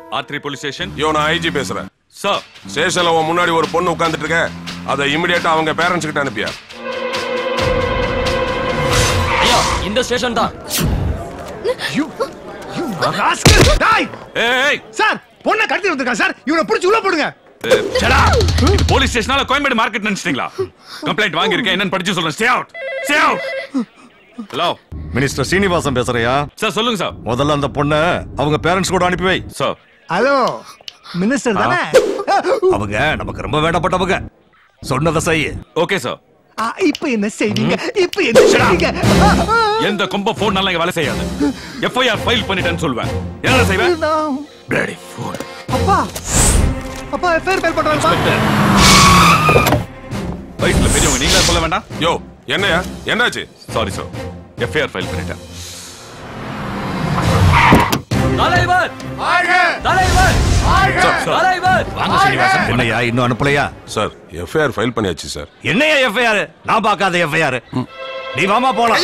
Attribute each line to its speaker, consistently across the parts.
Speaker 1: ஆத்ரி police station
Speaker 2: யோ நான் IG பேசுறேன்
Speaker 1: sir
Speaker 2: ஸ்டேஷன்ல உன் முன்னாடி ஒரு பொண்ணு உட்கார்ந்துட்டு இருக்க அதை இமிடியேட்டா அவங்க பேரண்ட்ஸ் கிட்ட அனுப்பியா
Speaker 3: ஐயா இந்த ஸ்டேஷன் தான்
Speaker 1: ஏய்
Speaker 4: சார் பொண்ணை கடத்தி வந்திருக்கான் சார் இவனை பிடிச்சி உள்ள போடுங்க
Speaker 1: சடா இது போலீஸ் ஸ்டேஷனால கோயம்பேடு மார்க்கெட் நினைச்சிட்டீங்களா கம்ப்ளைண்ட் வாங்கியிருக்கேன் என்னன்னு படிச்சு சொல்லுங்க stay out stay out hello
Speaker 5: minister Srinivasan பேசுறியா
Speaker 1: சார் சொல்லுங்க சார்
Speaker 5: முதல்ல அந்த பொண்ண அவங்க பேரண்ட்ஸ் கூட அனுப்பி வை
Speaker 1: சார்
Speaker 4: ஹலோ மினிஸ்டர் தானே
Speaker 5: அவங்க நமக்கு ரொம்ப வேண்டப்பட்டவங்க சொன்னதை செய்ய
Speaker 1: ஓகே சார்
Speaker 4: ஆ, இப்ப என்ன செய்வீங்க இப்ப என்ன செய்வீங்க
Speaker 1: எந்த கொம்ப போன் நல்லா இங்க வேலை செய்யாது எஃப்ஐஆர் ஃபைல் பண்ணிட்டேன்னு சொல்லுவேன் என்ன செய்வேன்
Speaker 4: நான்-
Speaker 1: Bloody fool.
Speaker 4: அப்பா அப்பா எஃப்ஐஆர் ஃபைல் பண்றாங்கப்பா
Speaker 1: வயசுல பெரியவங்க நீங்களே சொல்ல வேண்டாம்
Speaker 2: யோ என்னையா என்னாச்சு
Speaker 1: சாரி சார் எஃப்ஐஆர் ஃபைல் பண்ணிட்டேன்
Speaker 3: தலைவர் தலைவர் தலைவர்
Speaker 5: வாங்க சீனிவாசன் என்னையா இன்னும் அனுப்பலையா
Speaker 2: சார் எஃப்ஐஆர் ஃபைல் பண்ணியாச்சு சார்
Speaker 5: என்னையா எஃப்ஐஆர் நான் பார்க்காத எஃப்ஐஆர் நீ வாமா போலாம்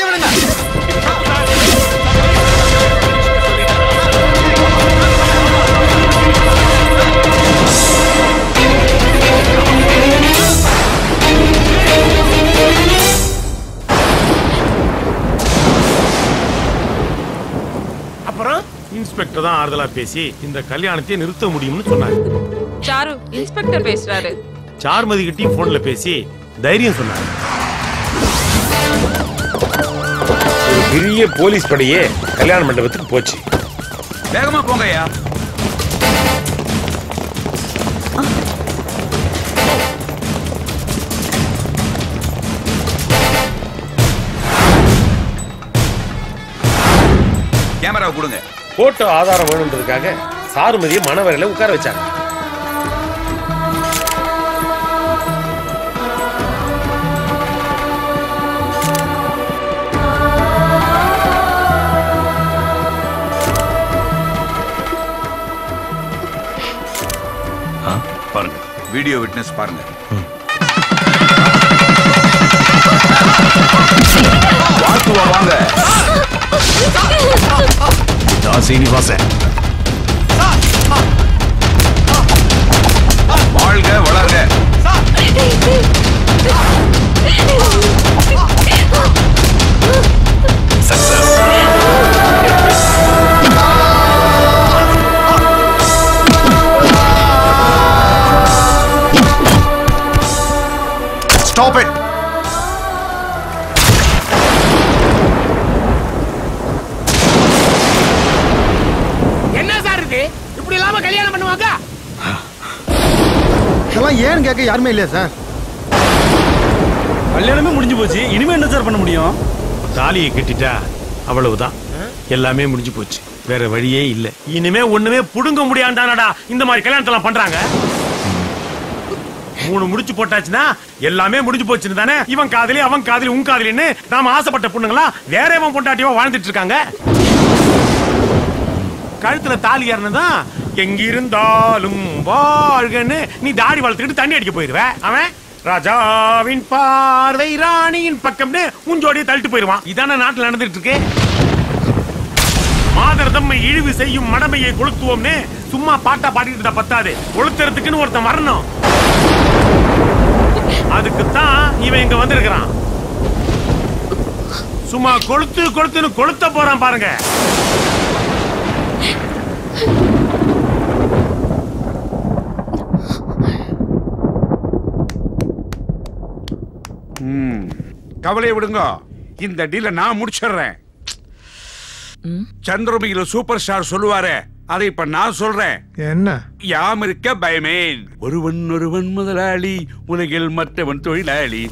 Speaker 6: அப்புறம் இன்ஸ்பெக்டர் தான் ஆறுதலா பேசி இந்த கல்யாணத்தை நிறுத்த முடியும்னு சொன்னாரு
Speaker 7: சாரு இன்ஸ்பெக்டர் பேசுறாரு
Speaker 6: சார்மதி கிட்டயும் போன்ல பேசி தைரியம் சொன்னாரு
Speaker 8: ஒரு பெரிய போலீஸ் படையே கல்யாண மண்டபத்துக்கு போச்சு
Speaker 1: வேகமா போங்க ஐயா கேமரா கொடுங்க
Speaker 8: போட்டோ ஆதாரம் வேணுன்றதுக்காக சாருமதியை மணவரையில உட்கார வச்சாங்க
Speaker 1: பாருங்க வீடியோ விட்னஸ் பாருங்க வாழ்த்துவா வாங்க
Speaker 5: நான் சீனிவாசன்
Speaker 1: வாழ்க வளர்க
Speaker 5: ஸ்டாப் இட்
Speaker 6: என்ன சார் இது இப்படி இல்லாம கல்யாணம் பண்ணுவாங்க
Speaker 4: இதெல்லாம் ஏன்னு கேட்க யாருமே இல்லையா சார்
Speaker 6: கல்யாணமே முடிஞ்சு போச்சு இனிமே என்ன சார் பண்ண முடியும் தாலியை கட்டிட்டா அவ்வளவுதான் எல்லாமே முடிஞ்சு போச்சு வேற வழியே இல்ல இனிமே ஒண்ணுமே புடுங்க முடியாண்டானடா இந்த மாதிரி கல்யாணத்தெல்லாம் பண்றாங்க மூணு முடிச்சு போட்டாச்சுன்னா எல்லாமே முடிஞ்சு போச்சுன்னு தானே இவன் காதலி அவன் காதலி உன் காதலின்னு நாம ஆசைப்பட்ட பொண்ணுங்களா வேற இவன் பொண்டாட்டியோ வாழ்ந்துட்டு இருக்காங்க கழுத்துல தாலி ஏறினதான் எங்கிருந்தாலும் வாழ்கன்னு நீ தாடி வளர்த்துக்கிட்டு தண்ணி அடிக்க போயிருவ அவன் ராஜாவின் பார்வை ராணியின் பக்கம்னு உன் ஜோடியை தள்ளிட்டு போயிருவான் இதான நாட்டுல நடந்துட்டு இருக்கு மாதர் தம்மை இழிவு செய்யும் மடமையை கொளுத்துவோம்னு சும்மா பாட்டா பாடிட்டு இருந்தா பத்தாது கொளுத்துறதுக்குன்னு ஒருத்தன் வரணும் அதுக்குத்தான் இவன் இங்க வந்திருக்கிறான் சும்மா கொளுத்து கொளுத்துன்னு கொளுத்த போறான் பாருங்க
Speaker 9: கவலையை விடுங்க இந்த டீல நான் முடிச்சிடுறேன் சந்திரமுகில சூப்பர் ஸ்டார் சொல்லுவாரே அதை இப்ப நான் சொல்றேன்
Speaker 4: என்ன
Speaker 9: யாம் இருக்க பயமேன் ஒருவன் ஒருவன் முதலாளி உலகில் மற்றவன் தொழிலாளி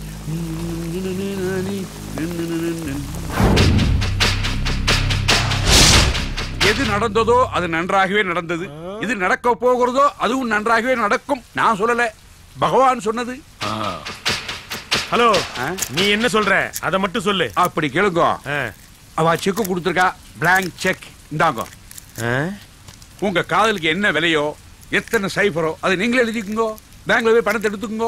Speaker 9: எது நடந்ததோ அது நன்றாகவே நடந்தது இது நடக்க போகிறதோ அதுவும் நன்றாகவே நடக்கும் நான் சொல்லல பகவான் சொன்னது
Speaker 6: ஹலோ நீ என்ன சொல்ற அத மட்டும் சொல்லு
Speaker 9: அப்படி கேளுங்க
Speaker 6: ஆ.
Speaker 9: அவ செக் கொடுத்துருக்கா பிளாங்க் செக் இந்தாங்க உங்க காதலுக்கு என்ன விலையோ எத்தனை சைஃபரோ அதை நீங்களே எழுதிக்குங்க பேங்க்ல போய் பணத்தை எடுத்துக்கோங்க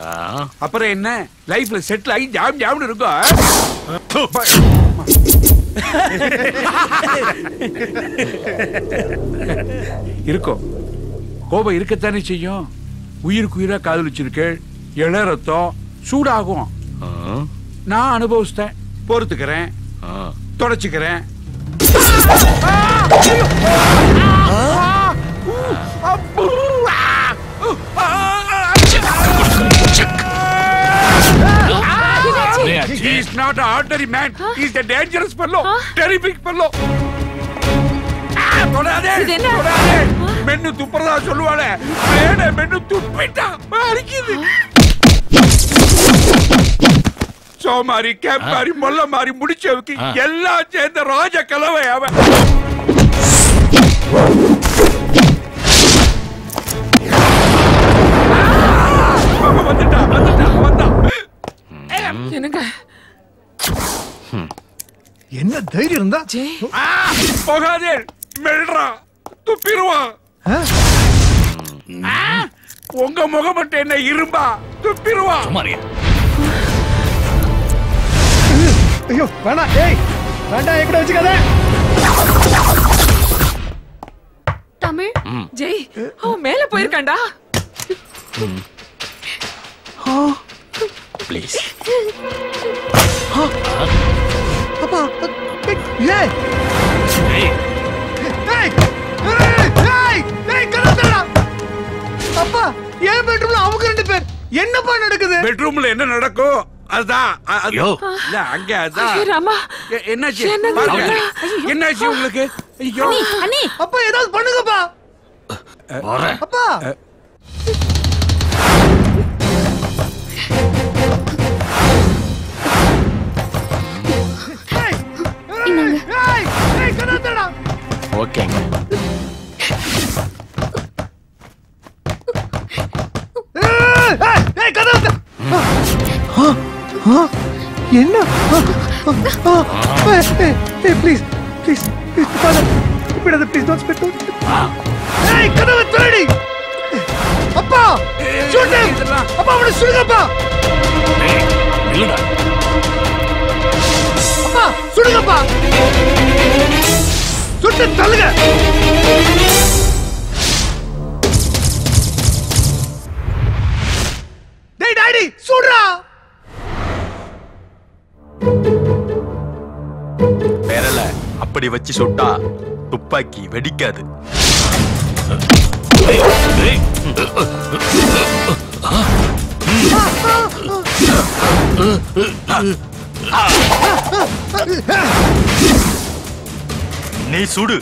Speaker 9: அப்புறம் என்ன லைஃப்ல செட்டில் ஆகி ஜாம் ஜாம்னு இருக்கும் இருக்கும் கோபம் இருக்கத்தானே செய்யும் உயிருக்கு உயிரா காதலிச்சிருக்கேள் இள ரத்தம் சூடாகும் நான் அனுபவிச்சிட்டேன் பொறுத்துக்கிறேன் தொடச்சுக்கிறேன் He is not an ordinary man. He is a dangerous fellow. Terrific fellow. ஆ, தொடாதே,
Speaker 7: இது என்ன?
Speaker 9: தொடாதே. மென்னு துப்புறதா சொல்லுவாளே வேணே மென்னு துப்பிட்டா அடிக்குது சோமாரி கேப்பாரி மொல்ல மாறி முடிச்சவுக்கு எல்லாம் சேர்ந்த ராஜ கலவை அவன் அவன் வந்துட்டான் வந்துட்டான் வந்தான்
Speaker 7: என்னங்க
Speaker 4: என்ன தைரியம் இருந்தா
Speaker 7: ஜெய்
Speaker 9: ஆ, போகாதே மெல்றா துப்பிடுவான்
Speaker 4: ஆ?
Speaker 9: ஆ, உங்க முகம் மட்டும் என்ன இரும்பா துப்பிடுவான்
Speaker 4: ஐயோ வேணாம் ஏய் வேண்டாம் என் கூட வச்சுக்காத
Speaker 7: தமிழ் ஜெய் அவன் மேல போயிருக்கான்டா
Speaker 3: ப்ளீஸ்
Speaker 4: அப்பா ஏய், ஏய் ஏய் ஏய் ஏய் ஏய் கலந்தடா அப்பா ஏன் பெட்ரூம்ல அவங்க ரெண்டு பேர் என்னப்பா நடக்குது
Speaker 9: பெட்ரூம்ல என்ன நடக்கும் அதுதான் அ- அது-
Speaker 3: ஐயோ.
Speaker 9: இல்ல அங்க அதான்
Speaker 7: ஐயோ, ராமா
Speaker 9: எ- என்னாச்சு
Speaker 7: என்னங்க
Speaker 9: பாருங்க.
Speaker 7: இதெல்லாம்?
Speaker 9: என்னாச்சு உங்களுக்கு ஐயோ
Speaker 4: அப்பா ஏதாவது பண்ணுங்கப்பா
Speaker 3: வரேன்
Speaker 4: அப்பா ஏய் ஏய் ஏய் கலந்தடா
Speaker 3: ஓகேங்க
Speaker 4: ஏய் ஏய், ஏய் கதவு த- ஆ, ஆ, என்ன ப்ளீஸ் ப்ளீஸ் ப்ளீஸ் இப்படாத ப்ளீஸ் டோன்ட் ஸ்பிட் ஏய் கதவு திறடி அப்பா ஷூட் அப்பா அவனை சுடுங்கப்பா
Speaker 3: இல்லடா
Speaker 4: அப்பா சுடுங்கப்பா சுட்டு தள்ளுங்க டேய் டாடி சுடுறா
Speaker 10: விரல அப்படி வச்சு சுட்டா துப்பாக்கி வெடிக்காது நீ சுடு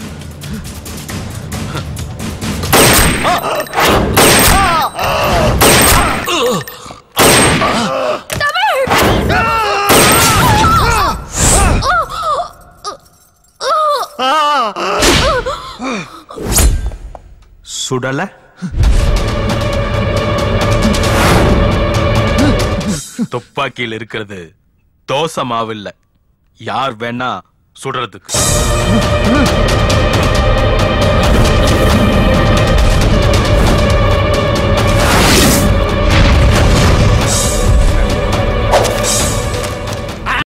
Speaker 10: சுடல துப்பாக்கியில் இருக்கிறது தோசை மாவு இல்ல யார் வேணா சுடுறதுக்கு